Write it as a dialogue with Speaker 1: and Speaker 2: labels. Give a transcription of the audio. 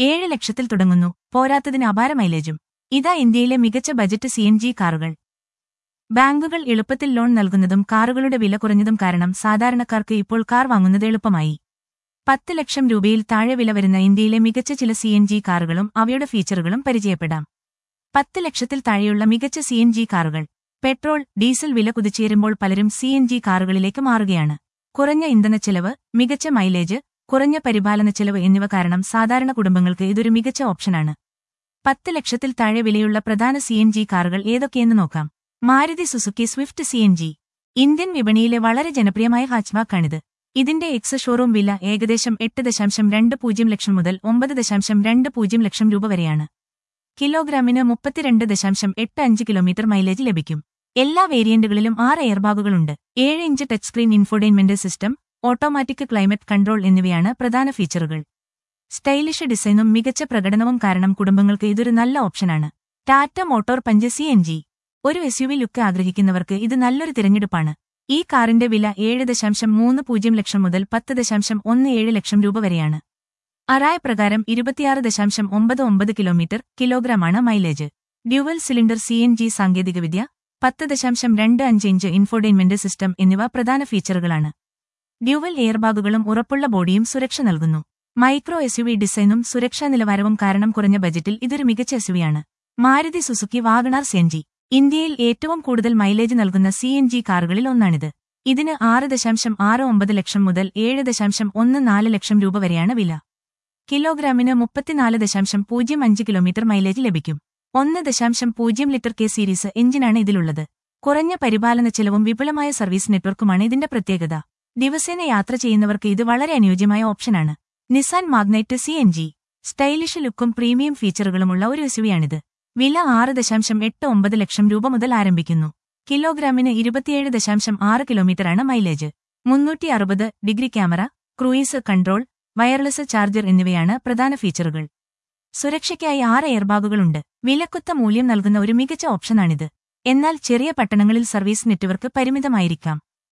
Speaker 1: ഏഴ് ലക്ഷത്തിൽ തുടങ്ങുന്നു പോരാത്തതിന് അപാര മൈലേജും ഇതാ ഇന്ത്യയിലെ മികച്ച ബജറ്റ് സി എൻ ജി കാറുകൾ ബാങ്കുകൾ എളുപ്പത്തിൽ ലോൺ നൽകുന്നതും കാറുകളുടെ വില കുറഞ്ഞതും കാരണം സാധാരണക്കാർക്ക് ഇപ്പോൾ കാർ വാങ്ങുന്നത് എളുപ്പമായി പത്ത് ലക്ഷം രൂപയിൽ താഴെ വില വരുന്ന ഇന്ത്യയിലെ മികച്ച ചില സി എൻ ജി കാറുകളും അവയുടെ ഫീച്ചറുകളും പരിചയപ്പെടാം പത്ത് ലക്ഷത്തിൽ താഴെയുള്ള മികച്ച സി എൻ ജി കാറുകൾ പെട്രോൾ ഡീസൽ വില കുതിച്ചുയരുമ്പോൾ പലരും സി എൻ ജി കാറുകളിലേക്ക് മാറുകയാണ് കുറഞ്ഞ ഇന്ധനച്ചെലവ് മികച്ച മൈലേജ് കുറഞ്ഞ പരിപാലന ചെലവ് എന്നിവ കാരണം സാധാരണ കുടുംബങ്ങൾക്ക് ഇതൊരു മികച്ച ഓപ്ഷനാണ് പത്ത് ലക്ഷത്തിൽ താഴെ വിലയുള്ള പ്രധാന സി എൻ ജി കാറുകൾ ഏതൊക്കെയെന്ന് നോക്കാം Maruti Suzuki Swift C N G Indian വിപണിയിലെ വളരെ ജനപ്രിയമായ ഹാച്ച്ബാക്കാണിത് ഇതിന്റെ എക്സ് ഷോറൂം വില ഏകദേശം എട്ട് ദശാംശം രണ്ട് പൂജ്യം ലക്ഷം മുതൽ ഒമ്പത് ദശാംശം രണ്ട് പൂജ്യം ലക്ഷം രൂപ വരെയാണ് കിലോഗ്രാമിന് മുപ്പത്തിരണ്ട് ദശാംശം എട്ട് അഞ്ച് കിലോമീറ്റർ മൈലേജ് ലഭിക്കും എല്ലാ വേരിയന്റുകളിലും ആറ് എയർബാഗുകളുണ്ട് ഏഴ് inch touch screen infotainment system automatic climate control എന്നിവയാണ് പ്രധാന ഫീച്ചറുകൾ സ്റ്റൈലിഷ് ഡിസൈനും മികച്ച പ്രകടനവും കാരണം കുടുംബങ്ങൾക്ക് ഇതൊരു നല്ല ഓപ്ഷനാണ് Tata motor Punch C N G ഒരു എസ് യു വി ലുക്ക് ആഗ്രഹിക്കുന്നവർക്ക് ഇത് നല്ലൊരു തിരഞ്ഞെടുപ്പാണ് ഈ കാറിന്റെ വില ഏഴ് ദശാംശം മൂന്ന് പൂജ്യം ലക്ഷം മുതൽ പത്ത് ദശാംശം ഒന്ന് ഏഴ് ലക്ഷം രൂപ വരെയാണ് അറായ പ്രകാരം ഇരുപത്തിയാറ് ദശാംശം ഒമ്പത് ഒമ്പത് കിലോമീറ്റർ കിലോഗ്രാമാണ് mileage dual cylinder C N G സാങ്കേതികവിദ്യ പത്ത് ദശാംശം രണ്ട് അഞ്ച് ഇഞ്ച് ഇൻഫോർടൈൻമെന്റ് സിസ്റ്റം എന്നിവ പ്രധാന ഫീച്ചറുകളാണ് ഡ്യുവൽ എയർബാഗുകളും ഉറപ്പുള്ള ബോഡിയും സുരക്ഷ നൽകുന്നു മൈക്രോ എസ് യു വി ഡിസൈനും സുരക്ഷാ നിലവാരവും കാരണം കുറഞ്ഞ ബജറ്റിൽ ഇതൊരു മികച്ച എസ് യുവിയാണ് Maruti Suzuki Wagon R C N G ഇന്ത്യയിൽ ഏറ്റവും കൂടുതൽ മൈലേജ് നൽകുന്ന സി എൻ ജി കാറുകളിൽ ഒന്നാണിത് ഇതിന് ആറ് ദശാംശം ആറ് ഒമ്പത് ലക്ഷം മുതൽ ഏഴ് ദശാംശം ഒന്ന് നാല് ലക്ഷം രൂപ വരെയാണ് വില കിലോഗ്രാമിന് മുപ്പത്തിനാല് ദശാംശം പൂജ്യം അഞ്ച് കിലോമീറ്റർ മൈലേജ് ലഭിക്കും ഒന്ന് ദശാംശം പൂജ്യം ലിറ്റർ കെ സീരീസ് എഞ്ചിനാണ് ഇതിലുള്ളത് കുറഞ്ഞ പരിപാലന ചെലവും വിപുലമായ സർവീസ് നെറ്റ്വർക്കുമാണ് ഇതിന്റെ പ്രത്യേകത ദിവസേന യാത്ര ചെയ്യുന്നവർക്ക് ഇത് വളരെ അനുയോജ്യമായ ഓപ്ഷനാണ് Nissan Magnite C N G stylish ലുക്കും പ്രീമിയം ഫീച്ചറുകളുമുള്ള ഒരു എസുവിയാണിത് വില ആറ് ദശാംശം എട്ട് ഒമ്പത് ലക്ഷം രൂപ മുതൽ ആരംഭിക്കുന്നു കിലോഗ്രാമിന് ഇരുപത്തിയേഴ് ദശാംശം ആറ് കിലോമീറ്ററാണ് മൈലേജ് മുന്നൂറ്റി അറുപത് degree camera cruise control wireless charger എന്നിവയാണ് പ്രധാന ഫീച്ചറുകൾ സുരക്ഷയ്ക്കായി ആറ് എയർബാഗുകളുണ്ട് വിലക്കൊത്ത മൂല്യം നൽകുന്ന ഒരു മികച്ച ഓപ്ഷനാണിത് എന്നാൽ ചെറിയ പട്ടണങ്ങളിൽ സർവീസ് നെറ്റ്വർക്ക് പരിമിതമായിരിക്കാം